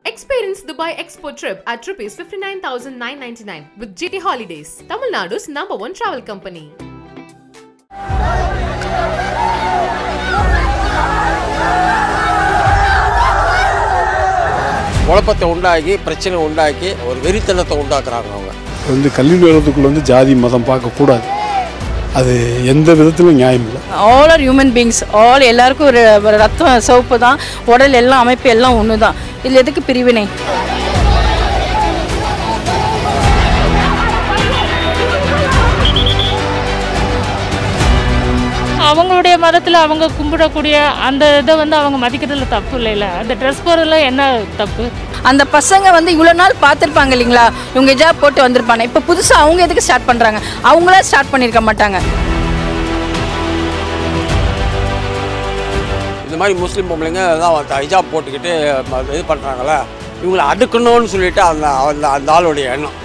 Experience Dubai Expo trip at rupees 59,999 with GT Holidays, Tamil Nadu's number one travel company. குழப்பத்தை உண்டாக்கி பிரச்சனை உண்டாக்கி ஒரு வெறித்தனத்தை உண்டாக்குறாங்க அவங்க வந்து கல்வி நிறுவனத்துக்குள்ள வந்து ஜாதி மதம் பார்க்கக்கூடாது அது எந்த விதத்திலும் நியாயம் இல்லை all are human beings all எல்லாருக்கும் ஒரு ஒரு ரத்தம் சிவப்பு தான் உடல் எல்லாம் அமைப்பு எல்லாம் ஒன்று தான் இதில் எதுக்கு பிரிவினை அவங்களுடைய மதத்தில் அவங்க கும்பிடக்கூடிய அந்த இதை வந்து அவங்க மதிக்கிறதுல தப்பு இல்லைல்ல அந்த ட்ரெஸ் போடுறதுல என்ன தப்பு அந்த பசங்க வந்து இவ்வளோ நாள் பார்த்துருப்பாங்க இல்லைங்களா இவங்க ஹிஜாப் போட்டு வந்திருப்பாங்க இப்போ புதுசாக அவங்க எதுக்கு ஸ்டார்ட் பண்ணுறாங்க அவங்களா ஸ்டார்ட் பண்ணியிருக்க மாட்டாங்க இந்த மாதிரி முஸ்லீம் பொம்பளைங்க தான் ஹிஜாப் போட்டுக்கிட்டு ம- இது பண்ணுறாங்களே இவங்களை அடுக்கணும்னு சொல்லிட்டு அந்த அந்த அந்த ஆளுடைய எண்ணம்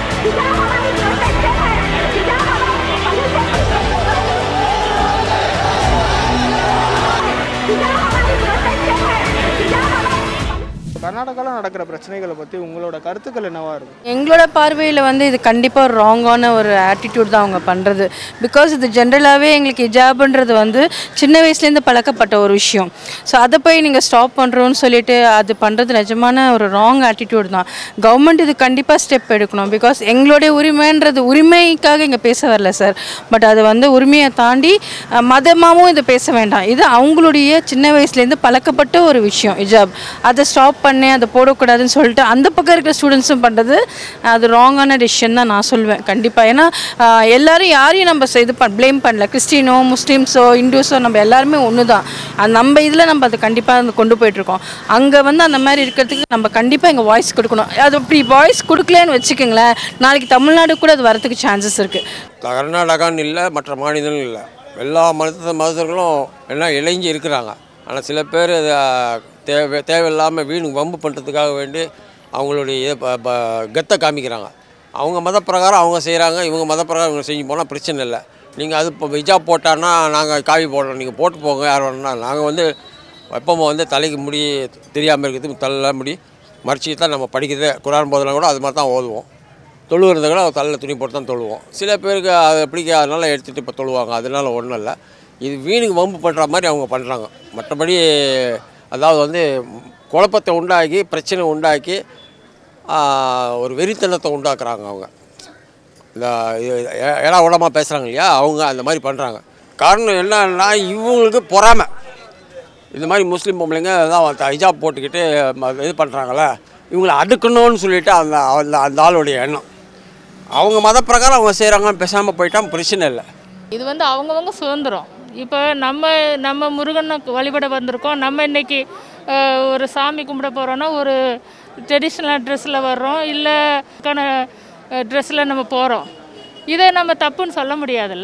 கர்நாடகாவில் நடக்கிற பிரச்சனைகளை பற்றி உங்களோட கருத்துக்கள் என்னவா இருக்கும் எங்களோட பார்வையில் வந்து இது கண்டிப்பாக ஒரு ராங்கான ஒரு ஆட்டிடியூட் தான் அவங்க பண்ணுறது பிகாஸ் இது ஜென்ரலாகவே எங்களுக்கு ஹிஜாப்ன்றது வந்து சின்ன வயசுலேருந்து பழக்கப்பட்ட ஒரு விஷயம் ஸோ அதை போய் நீங்கள் ஸ்டாப் பண்ணுறோன்னு சொல்லிட்டு அது பண்ணுறது நிஜமான ஒரு ராங் ஆட்டிடியூட் தான் கவர்மெண்ட் இது கண்டிப்பாக ஸ்டெப் எடுக்கணும் பிகாஸ் எங்களுடைய உரிமைன்றது உரிமைக்காக இங்கே பேச வரல சார் பட் அது வந்து உரிமையை தாண்டி அஹ், மதமாகவும் இதை பேச வேண்டாம் இது அவங்களுடைய சின்ன வயசுலேருந்து பழக்கப்பட்ட ஒரு விஷயம் ஹிஜாப் அதை ஸ்டாப் பண்ணி அதை போடக்கூடாதுன்னு சொல்லிட்டு அந்த பக்கம் இருக்கிற ஸ்டூடெண்ட்ஸும் பண்ணுறது அது ராங்கான டிசிஷன் தான் நான் சொல்வேன் கண்டிப்பாக ஏன்னா ஆஹ், எல்லாரும் யாரையும் நம்ம ச- இது பண் ப்ளேம் பண்ணல கிறிஸ்டினோ முஸ்லீம்ஸோ இந்துஸோ நம்ம எல்லாருமே ஒன்று தான் அது நம்ம இதில் நம்ம அதை கண்டிப்பாக கொண்டு போயிட்டுருக்கோம் அங்கே வந்து அந்த மாதிரி இருக்கிறதுக்கு நம்ம கண்டிப்பாக எங்கள் வாய்ஸ் கொடுக்கணும் அது அப்படி வாய்ஸ் கொடுக்கலன்னு வச்சுக்கோங்களேன் நாளைக்கு தமிழ்நாடு கூட அது வரதுக்கு சான்சஸ் இருக்குது கர்நாடகான்னு இல்லை மற்ற மாநிலங்களும் இல்லை எல்லா மத மதத்தர்களும் எல்லாம் இணைஞ்சு இருக்கிறாங்க ஆனால் சில பேர் இதை தேவை தேவையில்லாமல் வீணு வம்பு பண்ணுறதுக்காக வேண்டி அவங்களுடைய இதை ப- ப- கெத்தை காமிக்கிறாங்க அவங்க மத பிரகாரம் அவங்க செய்கிறாங்க இவங்க மத பிரகாரம் இவங்க செஞ்சு போனால் பிரச்சனை இல்லை நீங்கள் அது இப்போ ஹிஜாப் போட்டான்னா நாங்கள் காவி போடுறோம் நீங்கள் போட்டு போங்க யார் வேணும்னா நாங்கள் வந்து எப்பவும் வந்து தலைக்கு முடி தெரியாமல் இருக்கிறதுக்கு தள்ள முடி மறைச்சி தான் நம்ம படிக்கிறதே குரான் போதெல்லாம் கூட அது மாதிரி தான் ஓதுவோம் தொழுவுறத கூட தலையில் துணி போட்டு தான் தொழுவோம் சில பேருக்கு அது பிடிக்காதனால எடுத்துகிட்டு இப்போ தொழுவாங்க அதனால ஒன்றும் இல்லை இது வீணுக்கு வம்பு பண்ணுற மாதிரி அவங்க பண்ணுறாங்க மற்றபடி அதாவது வந்து குழப்பத்தை உண்டாக்கி பிரச்சனை உண்டாக்கி ஆ, ஒரு வெறித்தனத்தை உண்டாக்குறாங்க அவங்க இந்த இது ஏ- ஏடா உடமா பேசுகிறாங்க இல்லையா அவங்க அந்த மாதிரி பண்ணுறாங்க காரணம் என்னன்னா இவங்களுக்கு பொறாமை இந்த மாதிரி முஸ்லீம் பொம்பளைங்க தான் ஹிஜாப் போட்டுக்கிட்டு ம- இது பண்ணுறாங்களே இவங்களை அடுக்கணும்னு சொல்லிட்டு அந்த அந்த அந்த ஆளுடைய எண்ணம் அவங்க மத பிரகாரம் அவங்க செய்கிறாங்க பேசாமல் போயிட்டா பிரச்சனை இல்லை இது வந்து அவங்கவங்க சுதந்திரம் இப்போ நம்ம நம்ம முருகனை வழிபட வந்திருக்கோம் நம்ம இன்னைக்கு அஹ், ஒரு சாமி கும்பிட போகிறோன்னா ஒரு ட்ரெடிஷ்னல் ட்ரெஸ்ஸில் வர்றோம் இல்லை ட்ரெஸ்ஸில் நம்ம போகிறோம் இதை நம்ம தப்புன்னு சொல்ல முடியாதுல்ல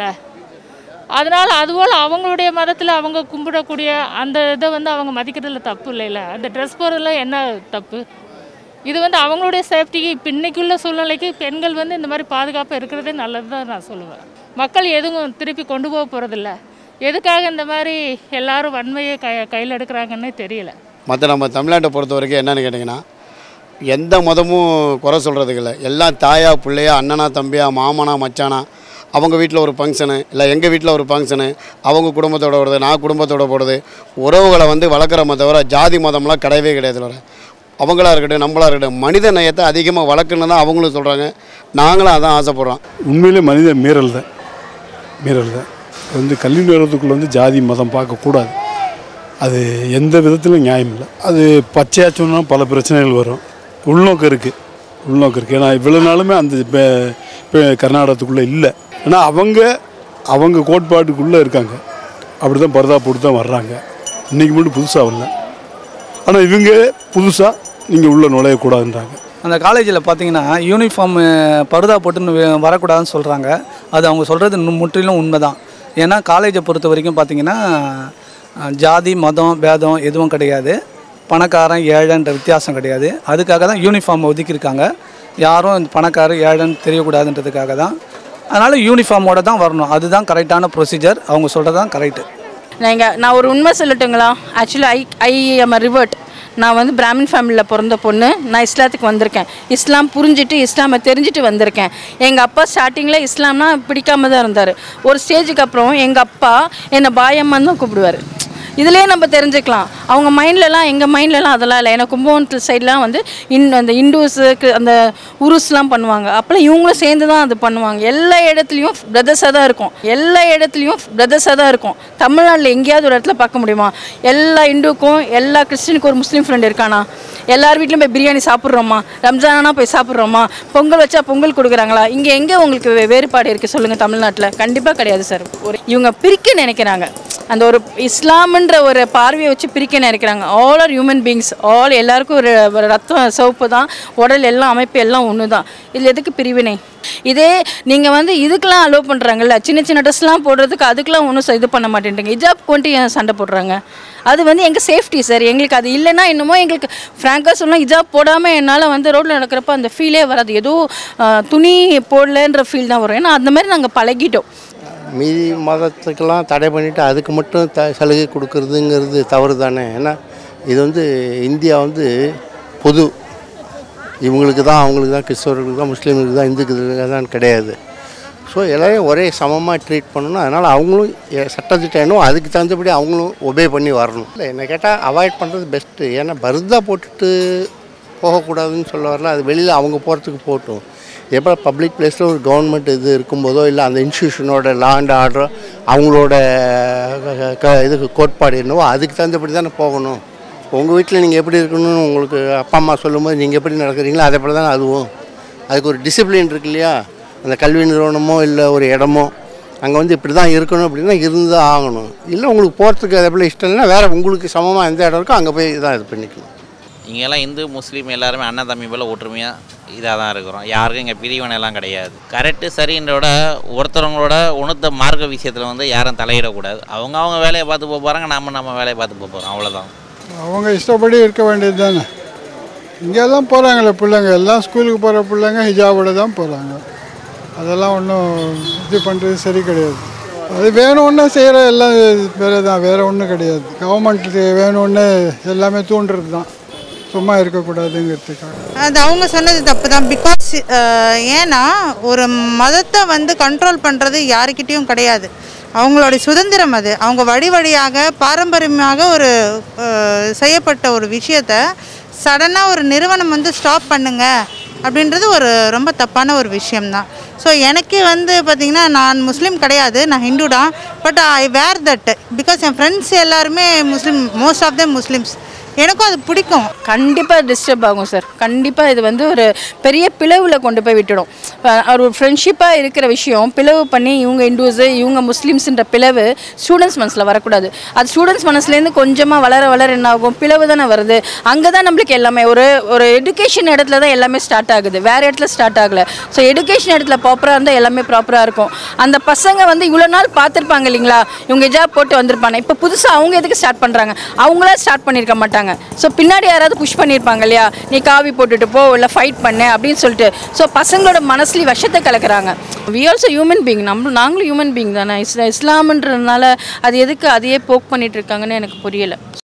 அதனால் அதுபோல் அவங்களுடைய மதத்தில் அவங்க கும்பிடக்கூடிய அந்த இதை வந்து அவங்க மதிக்கிறதுல தப்பு இல்லைல்ல அந்த ட்ரெஸ் போடுறதுல என்ன தப்பு இது வந்து அவங்களுடைய சேஃப்டிக்கு இப்போ இன்னைக்குள்ள சூழ்நிலைக்கு பெண்கள் வந்து இந்த மாதிரி பாதுகாப்பாக இருக்கிறதே நல்லது தான் நான் சொல்லுவேன் மக்கள் எதுவும் திருப்பி கொண்டு போக போகிறதில்ல எதுக்காக இந்த மாதிரி எல்லாரும் வன்மையை கை கையில் எடுக்கிறாங்கன்னே தெரியல மற்ற நம்ம தமிழ்நாட்டை பொறுத்த வரைக்கும் என்னென்னு கேட்டிங்கன்னா எந்த மதமும் குறை சொல்கிறதுக்கு இல்லை எல்லாம் தாயா பிள்ளையா அண்ணனா தம்பியா மாமனா மச்சானா அவங்க வீட்டில் ஒரு ஃபங்க்ஷனு இல்லை எங்கள் வீட்டில் ஒரு ஃபங்க்ஷனு அவங்க குடும்பத்தோட போடுறது நான் குடும்பத்தோட போடுறது உறவுகளை வந்து வளர்க்குறோமே தவிர ஜாதி மதம்லாம் கிடையவே கிடையாது வர அவங்களா இருக்கட்டும் நம்மளா இருக்கட்டும் மனித நேயத்தை அதிகமாக வளர்க்கணுன்னு தான் அவங்களும் சொல்கிறாங்க நாங்களும் அதான் ஆசைப்படுறோம் உண்மையிலே மனித மீறல் தான் மீறல் தான் வந்து கல்வி நிறுவனத்துக்குள்ள வந்து ஜாதி மதம் பார்க்கக்கூடாது அது எந்த விதத்திலும் நியாயம் இல்லை அது பச்சையாக சொன்னால் பல பிரச்சனைகள் வரும் உள்நோக்கம் இருக்குது உள்நோக்கம் இருக்குது ஏன்னா இவ்வளோ நாளுமே அந்த பே- பே- கர்நாடகத்துக்குள்ளே இல்லை ஏன்னா அவங்க அவங்க கோட்பாட்டுக்குள்ளே இருக்காங்க அப்படி தான் பரதா போட்டு தான் வர்றாங்க இன்றைக்கி மட்டும் புதுசாக வரல ஆனால் இவங்க புதுசாக நீங்கள் உள்ளே நுழையக்கூடாதுன்றாங்க அந்த காலேஜில் பார்த்தீங்கன்னா யூனிஃபார்ம் பருதா போட்டுன்னு வே- வரக்கூடாதுன்னு சொல்கிறாங்க அது அவங்க சொல்கிறது முற்றிலும் உண்மை தான் ஏன்னா காலேஜை பொறுத்த வரைக்கும் பார்த்தீங்கன்னா அஹ், ஜாதி மதம் பேதம் எதுவும் கிடையாது பணக்காரன் ஏழைன்ற வித்தியாசம் கிடையாது அதுக்காக தான் யூனிஃபார்ம் ஒதுக்கியிருக்காங்க யாரும் இந்த பணக்காரர் ஏழைன்னு தெரியக்கூடாதுன்றதுக்காக தான் அதனால் யூனிஃபார்மோட தான் வரணும் அதுதான் கரெக்டான ப்ரொசீஜர் அவங்க சொல்கிறது தான் கரெக்டு நீங்கள் நான் ஒரு உண்மை சொல்லட்டுங்களா actually I I am revert நான் வந்து பிராமின் ஃபேமிலியில் பிறந்த பொண்ணு நான் இஸ்லாத்துக்கு வந்திருக்கேன் இஸ்லாம் புரிஞ்சுட்டு இஸ்லாமை தெரிஞ்சுட்டு வந்திருக்கேன் எங்கள் அப்பா ஸ்டார்டிங்கில் இஸ்லாம்னா பிடிக்காம தான் இருந்தார் ஒரு ஸ்டேஜுக்கு அப்புறம் எங்கள் அப்பா என்னை பாயம்மான்னு தான் கூப்பிடுவார் இதுலேயே நம்ம தெரிஞ்சுக்கலாம் அவங்க மைண்ட்லலாம் எங்கள் மைண்ட்லலாம் அதெல்லாம் இல்லை ஏன்னா கும்பகோணத்து சைட்லாம் வந்து இன் அந்த இண்டூஸுக்கு அந்த உருஸ்லாம் பண்ணுவாங்க அப்போலாம் இவங்களும் சேர்ந்து தான் அது பண்ணுவாங்க எல்லா இடத்துலையும் பிரதர்ஸாக தான் இருக்கும் எல்லா இடத்துலையும் பிரதர்ஸாக தான் இருக்கும் தமிழ்நாட்டில் எங்கேயாவது ஒரு இடத்துல பார்க்க முடியுமா எல்லா இந்துக்கும் எல்லா கிறிஸ்டினுக்கும் ஒரு முஸ்லீம் ஃப்ரெண்ட் இருக்கானா எல்லார் வீட்லையும் போய் பிரியாணி சாப்பிட்றோமா ரம்ஜானா போய் சாப்பிட்றோமா பொங்கல் வச்சா பொங்கல் கொடுக்குறாங்களா இங்கே எங்கே உங்களுக்கு வே- வேறுபாடு இருக்குது சொல்லுங்கள் தமிழ்நாட்டில் கண்டிப்பாக கிடையாது சார் ஒரு இவங்க பிரிக்க நினைக்கிறாங்க அந்த ஒரு இஸ்லாம்ன்ற ஒரு பார்வையை வச்சு பிரிக்க நினைக்கிறாங்க all are human beings all எல்லாருக்கும் ஒரு ஒரு ரத்தம் சிவப்பு தான் உடல் எல்லாம் அமைப்பு எல்லாம் ஒன்று தான் இதில் எதுக்கு பிரிவினை இதே நீங்கள் வந்து இதுக்கெல்லாம் அலோவ் பண்ணுறாங்கல்ல சின்ன சின்ன ட்ரெஸ்லாம் போடுறதுக்கு அதுக்கெல்லாம் ஒன்றும் இது பண்ண மாட்டேன்றீங்க ஹிஜாப் கொண்டு ஏன் சண்டை போடுறாங்க அது வந்து எங்கள் சேஃப்டி சார் எங்களுக்கு அது இல்லைன்னா என்னமோ எங்களுக்கு ஃப்ராங்காக சொல்லலாம் ஹிஜாப் போடாமல் என்னால் வந்து ரோட்டில் நடக்கிறப்ப அந்த ஃபீலே வராது ஏதோ ஆஹ், துணி போடலன்ற ஃபீல் தான் வரும் ஏன்னா அந்த மாதிரி நாங்கள் பழகிட்டோம் மீதி மதத்துக்கெல்லாம் தடை பண்ணிவிட்டு அதுக்கு மட்டும் த சலுகை கொடுக்கறதுங்கிறது தவறு தானே ஏன்னா இது வந்து இந்தியா வந்து பொது இவங்களுக்கு தான் அவங்களுக்கு தான் கிறிஸ்தவர்களுக்கு தான் முஸ்லீம்களுக்கு தான் இந்துக்களுக்கு தான் கிடையாது ஸோ எல்லாரையும் ஒரே சமமாக ட்ரீட் பண்ணணும் அதனால் அவங்களும் எ- சட்டத்திட்டம் என்னவோ அதுக்கு தகுந்தபடி அவங்களும் ஒபே பண்ணி வரணும் இல்லை என்ன கேட்டால் அவாய்ட் பண்ணுறது பெஸ்ட்டு ஏன்னா பருதா போட்டுட்டு போகக்கூடாதுன்னு சொல்ல வரல அது வெளியில் அவங்க போகிறதுக்கு போகட்டும் எப்போ பப்ளிக் பிளேஸில் ஒரு கவர்மெண்ட் இது இருக்கும்போதோ இல்லை அந்த இன்ஸ்டியூஷனோட லா அண்ட் ஆர்டர் அவங்களோட க- க- இதுக்கு கோட்பாடு என்னவோ அதுக்கு தகுந்தபடி தானே போகணும் உங்கள் வீட்டில் நீங்கள் எப்படி இருக்கணும்னு உங்களுக்கு அப்பா அம்மா சொல்லும்போது நீங்கள் எப்படி நடக்கிறீங்களோ அதே போல் தானே அதுவும் அதுக்கு ஒரு டிசிப்ளின் இருக்கு இல்லையா அந்த கல்வி நிறுவனமோ இல்லை ஒரு இடமோ அங்கே வந்து இப்படி தான் இருக்கணும் அப்படின்னா இருந்து தான் ஆகணும் இல்லை உங்களுக்கு போகிறதுக்கு அதே போல் இஷ்டம் இல்லைன்னா வேறு உங்களுக்கு சமமாக எந்த இடம் இருக்கோ அங்கே போய் தான் இது பண்ணிக்கணும் இங்கெல்லாம் இந்து முஸ்லீம் எல்லாருமே அண்ணன் தம்பி போல் ஒற்றுமையாக இதாக தான் இருக்கிறோம் யாருக்கும் இங்கே பிரிவினை எல்லாம் கிடையாது கரெக்டு சரின்றோட ஒருத்தவங்களோட உணர்த்த மார்க்க விஷயத்தில் வந்து யாரும் தலையிடக்கூடாது அவங்க அவங்க வேலையை பார்த்து போக போகிறாங்க நம்ம நம்ம வேலையை பார்த்து போக போகிறோம் அவ்வளோதான் அவங்க இஷ்டப்படி இருக்க வேண்டியது தானே இங்கெல்லாம் போகிறாங்களே பிள்ளைங்க எல்லாம் ஸ்கூலுக்கு போகிற பிள்ளைங்க ஹிஜாபோட தான் போகிறாங்க அதெல்லாம் ஒன்றும் இது பண்ணுறது சரி கிடையாது அது வேணும்னு செய்கிற எல்லாம் வேறு தான் வேறு ஒன்றும் கிடையாது கவர்மெண்ட்டுக்கு வேணும்னு எல்லாமே தூண்டுறது தான் சும்மா இருக்கக்கூடாதுங்கிறதுக்காக அது அவங்க சொன்னது தப்பு தான் பிகாஸ் ஏன்னா ஒரு மதத்தை வந்து கண்ட்ரோல் பண்ணுறது யாருக்கிட்டேயும் கிடையாது அவங்களுடைய சுதந்திரம் அது அவங்க வழி வழியாக பாரம்பரியமாக ஒரு அஹ், செய்யப்பட்ட ஒரு விஷயத்த சடனாக ஒரு நிறுவனம் வந்து ஸ்டாப் பண்ணுங்க அப்படின்றது ஒரு ரொம்ப தப்பான ஒரு விஷயம்தான் ஸோ எனக்கு வந்து பார்த்திங்கன்னா நான் முஸ்லீம் கிடையாது நான் ஹிந்து தான் but I wear that because என் ஃப்ரெண்ட்ஸ் எல்லாருமே Muslim most of the Muslims எனக்கும் அது பிடிக்கும் கண்டிப்பாக டிஸ்டர்ப் ஆகும் சார் கண்டிப்பாக இது வந்து ஒரு பெரிய பிளவில் கொண்டு போய் விட்டுடும் அஹ் ஒரு ஃப்ரெண்ட்ஷிப்பாக இருக்கிற விஷயம் பிளவு பண்ணி இவங்க இந்துஸு இவங்க முஸ்லீம்ஸுன்ற பிளவு ஸ்டூடெண்ட்ஸ் மனசில் வரக்கூடாது அது ஸ்டூடெண்ட்ஸ் மனசுலேருந்து கொஞ்சமாக வளர வளர என்ன ஆகும் பிளவு தானே வருது அங்கே தான் நம்மளுக்கு எல்லாமே ஒரு ஒரு எடுகேஷன் இடத்துல தான் எல்லாமே ஸ்டார்ட் ஆகுது வேறு இடத்துல ஸ்டார்ட் ஆகலை ஸோ எடுகேஷன் இடத்துல ப்ராப்பராக இருந்தால் எல்லாமே ப்ராப்பராக இருக்கும் அந்த பசங்க வந்து இவ்வளோ நாள் பார்த்துருப்பாங்க இல்லைங்களா இவங்க ஹிஜாப் போட்டு வந்திருப்பாங்க இப்போ புதுசாக அவங்க எதுக்கு ஸ்டார்ட் பண்ணுறாங்க அவங்களா ஸ்டார்ட் பண்ணியிருக்க மாட்டாங்க ஸோ பின்னாடி யாராவது புஷ் பண்ணியிருப்பாங்க இல்லையா நீ காவி போட்டுட்டு போ இல்லை ஃபைட் பண்ணு அப்படின்னு சொல்லிட்டு ஸோ பசங்களோட மனசுலேயும் விஷத்தை கலக்குறாங்க வி ஆல்சோ ஹியூமன் பீங் நம்ம நாங்களும் ஹியூமன் பீங் தானே இஸ் இஸ்லாம்ன்றதுனால அது எதுக்கு அதையே போக் பண்ணிட்டு இருக்காங்கன்னு எனக்கு புரியலை